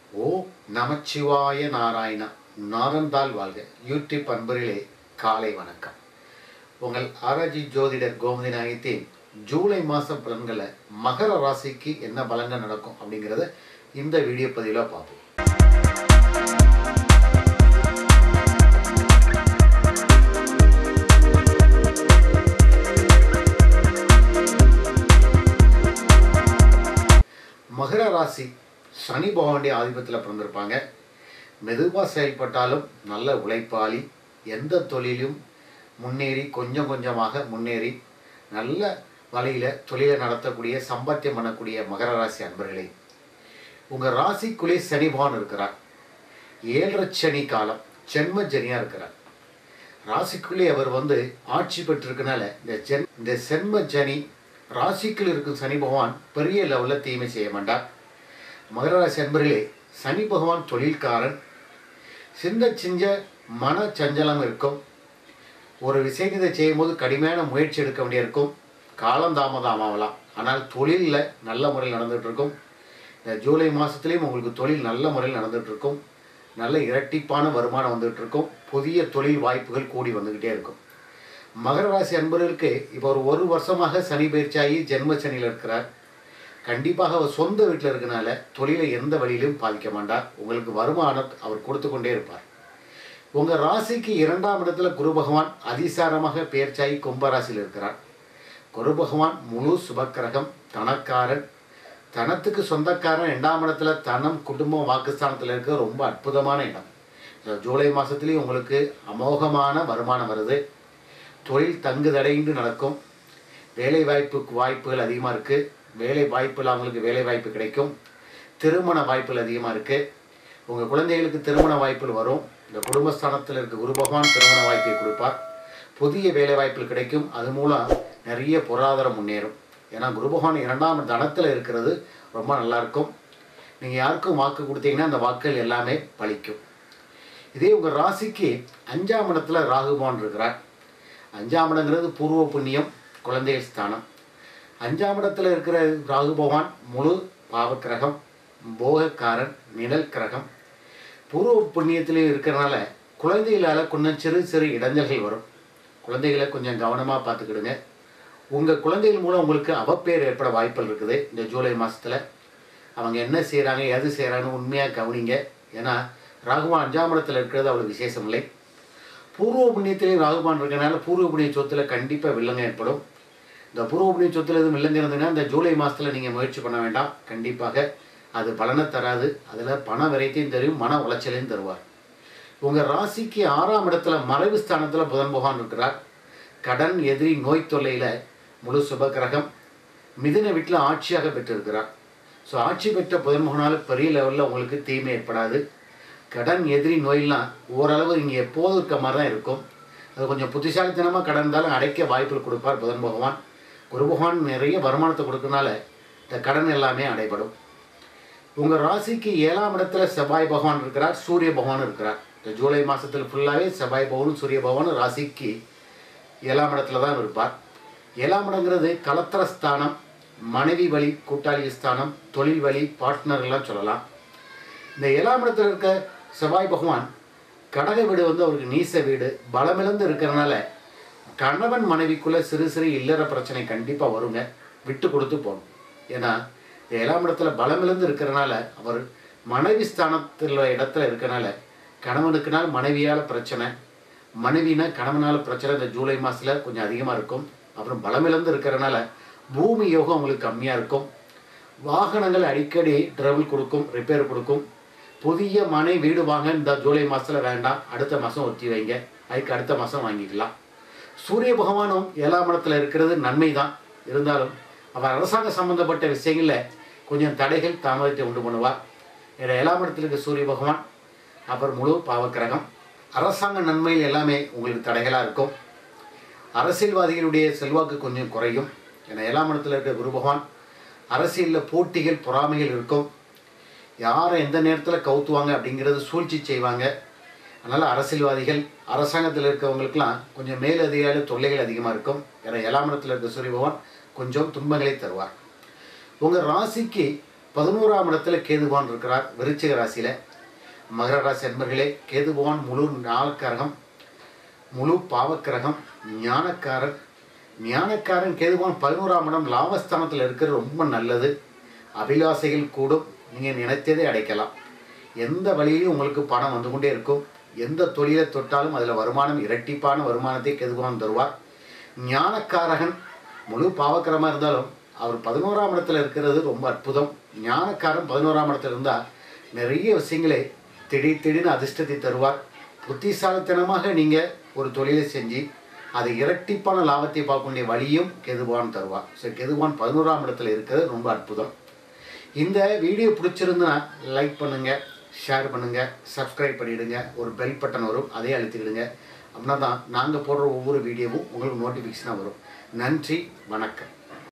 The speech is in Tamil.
ஓ நமச்சிவாய நாராயணா நாரந்தால் வாழ்க யூடியூப் அன்பர்களே காலை வணக்கம் உங்கள் ஆராய்ச்சி ஜோதிடர் கோமதி நாயகத்தின் ஜூலை மாதம் பலன்களை மகர ராசிக்கு என்ன பலன்கள் நடக்கும் அப்படிங்கிறத இந்த வீடியோ பதிவில் பார்ப்போம் மகர ராசி சனி பகவானுடைய ஆதிபத்தில் பிறந்திருப்பாங்க மெதுவாக செயல்பட்டாலும் நல்ல உழைப்பாளி எந்த தொழிலும் முன்னேறி கொஞ்சம் கொஞ்சமாக முன்னேறி நல்ல வழியில் தொழிலை நடத்தக்கூடிய சம்பாத்தியம் பண்ணக்கூடிய மகர ராசி அன்பர்களே உங்கள் ராசிக்குள்ளே சனி பகவான் இருக்கிறார் ஏழரை சனி காலம் ஜென்ம ஜனியாக இருக்கிறார் ராசிக்குள்ளே அவர் வந்து ஆட்சி பெற்றிருக்கனால இந்த ஜென் இந்த சென்ம ஜனி ராசிக்குள் இருக்கும் சனி பகவான் பெரிய லெவலில் தீமை செய்ய மாட்டார் மகர ராசி அன்பர்களே சனி பகவான் தொழில்காரன் சின்ன சிஞ்ச மன சஞ்சலம் இருக்கும் ஒரு விஷயத்தை செய்யும்போது கடுமையான முயற்சி எடுக்க வேண்டியிருக்கும் காலம் தாமதம் ஆகலாம் ஆனால் தொழிலில் நல்ல முறையில் நடந்துகிட்டு இருக்கும் இந்த ஜூலை மாதத்துலேயும் உங்களுக்கு தொழில் நல்ல முறையில் நடந்துகிட்டு இருக்கும் நல்ல இரட்டிப்பான வருமானம் வந்துகிட்டு இருக்கும் புதிய தொழில் வாய்ப்புகள் கூடி வந்துக்கிட்டே இருக்கும் மகர ராசி அன்பர்களுக்கு இப்போ ஒரு ஒரு வருஷமாக சனி பயிற்சியாகி ஜென்ம சனியில் இருக்கிறார் கண்டிப்பாக அவர் சொந்த வீட்டில் இருக்கனால தொழிலை எந்த வழியிலும் பாதிக்க மாட்டார் உங்களுக்கு வருமானம் அவர் கொடுத்து கொண்டே இருப்பார் உங்கள் ராசிக்கு இரண்டாம் இடத்துல குரு பகவான் அதிசாரமாக பெயர்ச்சாகி கும்பராசியில் இருக்கிறார் குரு பகவான் முழு சுபக்கிரகம் தனக்காரன் தனத்துக்கு சொந்தக்காரன் ரெண்டாம் இடத்துல தனம் குடும்பம் வாக்குஸ்தானத்தில் இருக்க ரொம்ப அற்புதமான இடம் இந்த ஜூலை மாதத்துலேயும் உங்களுக்கு அமோகமான வருமானம் வருது தொழில் தங்கு தடையின்றி நடக்கும் வேலை வாய்ப்பு வாய்ப்புகள் அதிகமாக இருக்குது வேலை வாய்ப்பு இல்லாமங்களுக்கு வேலை வாய்ப்பு கிடைக்கும் திருமண வாய்ப்புகள் அதிகமாக இருக்குது உங்கள் குழந்தைகளுக்கு திருமண வாய்ப்புகள் வரும் இந்த குடும்பஸ்தானத்தில் இருக்க குரு பகவான் திருமண வாய்ப்பை கொடுப்பார் புதிய வேலை வாய்ப்புகள் கிடைக்கும் அது மூலம் நிறைய பொருளாதாரம் முன்னேறும் ஏன்னா குரு பகவான் இரண்டாம் தனத்தில் இருக்கிறது ரொம்ப நல்லாயிருக்கும் நீங்கள் யாருக்கும் வாக்கு கொடுத்தீங்கன்னா அந்த வாக்குகள் எல்லாமே பலிக்கும் இதே உங்கள் ராசிக்கு அஞ்சாம் இடத்துல ராகு பகவான் இருக்கிறார் அஞ்சாம் இடங்கிறது பூர்வ புண்ணியம் குழந்தைகள் ஸ்தானம் அஞ்சாம் இடத்துல இருக்கிற ராகு பகவான் முழு பாவக்கிரகம் போகக்காரன் நிழல் கிரகம் பூர்வ புண்ணியத்திலையும் இருக்கிறனால குழந்தைகளால் கொஞ்சம் சிறு சிறு இடைஞ்சல்கள் வரும் குழந்தைகளை கொஞ்சம் கவனமாக பார்த்துக்கிடுங்க உங்கள் குழந்தைகள் மூலம் உங்களுக்கு அவப்பேர் ஏற்பட வாய்ப்புகள் இருக்குது இந்த ஜூலை மாதத்தில் அவங்க என்ன செய்கிறாங்க எது செய்கிறாங்கன்னு உண்மையாக கவனிங்க ஏன்னா ராகுவான் அஞ்சாம் இடத்துல இருக்கிறது அவ்வளோ விசேஷம் இல்லை பூர்வ புண்ணியத்திலேயும் ராகுபான் இருக்கனால பூர்வ புண்ணிய சொத்தில் கண்டிப்பாக வில்லங்க ஏற்படும் இந்த பூர்வ புண்ணிய சொத்தில் எதுவும் வில்லங்க இருந்ததுன்னா இந்த ஜூலை மாதத்தில் நீங்கள் முயற்சி பண்ண வேண்டாம் கண்டிப்பாக அது பலனை தராது அதில் பண விரைத்தையும் தெரியும் மன உளைச்சலையும் தருவார் உங்கள் ராசிக்கு ஆறாம் இடத்துல மறைவு ஸ்தானத்தில் புதன் பகவான் இருக்கிறார் கடன் எதிரி நோய் தொல்லையில் முழு சுபகிரகம் மிதுன வீட்டில் ஆட்சியாக பெற்றிருக்கிறார் ஸோ ஆட்சி பெற்ற புதன் பகவானால் பெரிய லெவலில் உங்களுக்கு தீமை ஏற்படாது கடன் எதிரி நோயெல்லாம் ஓரளவு இங்கே எப்போதும் இருக்க மாதிரி தான் இருக்கும் அது கொஞ்சம் புத்திசாலித்தனமாக கடன் இருந்தாலும் அடைக்க வாய்ப்புகள் கொடுப்பார் புதன் பகவான் குரு பகவான் நிறைய வருமானத்தை கொடுக்கறனால இந்த கடன் எல்லாமே அடைபடும் உங்கள் ராசிக்கு ஏழாம் இடத்துல செவ்வாய் பகவான் இருக்கிறார் சூரிய பகவான் இருக்கிறார் இந்த ஜூலை மாதத்தில் ஃபுல்லாகவே செவ்வாய் பகவானும் சூரிய பகவானும் ராசிக்கு ஏழாம் இடத்துல தான் இருப்பார் ஏழாம் இடங்கிறது கலத்திர ஸ்தானம் மனைவி வழி கூட்டாளி ஸ்தானம் தொழில் வழி பார்ட்னர்லாம் சொல்லலாம் இந்த ஏழாம் இடத்துல இருக்க செவ்வாய் பகவான் கடக வீடு வந்து அவருக்கு நீச வீடு பலமிழந்து இருக்கிறனால கணவன் மனைவிக்குள்ள சிறு சிறு இல்லற பிரச்சனை கண்டிப்பாக வருங்க விட்டு கொடுத்து போகணும் ஏன்னா ஏழாம் இடத்துல பலமிழந்து இருக்கிறனால அவர் மனைவி ஸ்தானத்தில் இடத்துல இருக்கனால கணவனுக்குனால் மனைவியால் பிரச்சனை மனைவினா கணவனால் பிரச்சனை இந்த ஜூலை மாதத்தில் கொஞ்சம் அதிகமாக இருக்கும் அப்புறம் பலமிழந்து இருக்கிறனால பூமி யோகம் உங்களுக்கு கம்மியாக இருக்கும் வாகனங்கள் அடிக்கடி ட்ரபிள் கொடுக்கும் ரிப்பேர் கொடுக்கும் புதிய மனை வீடு வாங்க இந்த ஜூலை மாதத்தில் வேண்டாம் அடுத்த மாதம் ஒத்தி வைங்க அதுக்கு அடுத்த மாதம் வாங்கிக்கலாம் சூரிய பகவானும் ஏழாம் இடத்துல இருக்கிறது நன்மை தான் இருந்தாலும் அவர் அரசாங்க சம்பந்தப்பட்ட விஷயங்களில் கொஞ்சம் தடைகள் தாமதத்தை உண்டு பண்ணுவார் ஏன்னா ஏழாம் இடத்துல இருக்க சூரிய பகவான் அப்புறம் முழு பாவக்கிரகம் அரசாங்க நன்மையில் எல்லாமே உங்களுக்கு தடைகளாக இருக்கும் அரசியல்வாதிகளுடைய செல்வாக்கு கொஞ்சம் குறையும் ஏன்னா ஏழாம் இடத்துல இருக்க குரு பகவான் அரசியலில் போட்டிகள் பொறாமைகள் இருக்கும் யாரை எந்த நேரத்தில் கவுத்துவாங்க அப்படிங்கிறது சூழ்ச்சி செய்வாங்க அதனால் அரசியல்வாதிகள் அரசாங்கத்தில் இருக்கவங்களுக்கெல்லாம் கொஞ்சம் மேலதிகாரி தொல்லைகள் அதிகமாக இருக்கும் ஏன்னா ஏழாம் இடத்துல இருக்க சூரிய பகவான் கொஞ்சம் துன்பங்களை தருவார் உங்கள் ராசிக்கு பதினோராம் இடத்துல கேதுவான் இருக்கிறார் விருச்சிக ராசியில் மகர ராசி அன்பர்களே கேதுவான் முழு நாளக்கரகம் முழு பாவக்கிரகம் ஞானக்காரன் ஞானக்காரன் கேதுவான் பதினோராம் இடம் லாபஸ்தானத்தில் இருக்கிறது ரொம்ப நல்லது அபிலாசைகள் கூடும் நீங்கள் நினைத்ததை அடைக்கலாம் எந்த வழியிலும் உங்களுக்கு பணம் வந்து கொண்டே இருக்கும் எந்த தொழிலை தொட்டாலும் அதில் வருமானம் இரட்டிப்பான வருமானத்தை கேதுவான் தருவார் ஞானக்காரகன் முழு பாவக்கரமாக இருந்தாலும் அவர் பதினோராம் இடத்துல இருக்கிறது ரொம்ப அற்புதம் ஞானக்காரன் பதினோராம் இடத்துல இருந்தால் நிறைய விஷயங்களை திடீர் திடீர்னு அதிர்ஷ்டத்தை தருவார் புத்திசாலித்தனமாக நீங்கள் ஒரு தொழிலை செஞ்சு அது இரட்டிப்பான லாபத்தை பார்க்கக்கூடிய வழியும் கெதுவான் தருவார் ஸோ கெதுவான் பதினோராம் இடத்துல இருக்கிறது ரொம்ப அற்புதம் இந்த வீடியோ பிடிச்சிருந்தா லைக் பண்ணுங்கள் ஷேர் பண்ணுங்கள் சப்ஸ்கிரைப் பண்ணிவிடுங்க ஒரு பெல் பட்டன் வரும் அதே அழுத்திக்கிடுங்க அப்படின்னா தான் நாங்கள் போடுற ஒவ்வொரு வீடியோவும் உங்களுக்கு நோட்டிஃபிகேஷனாக வரும் நன்றி வணக்கம்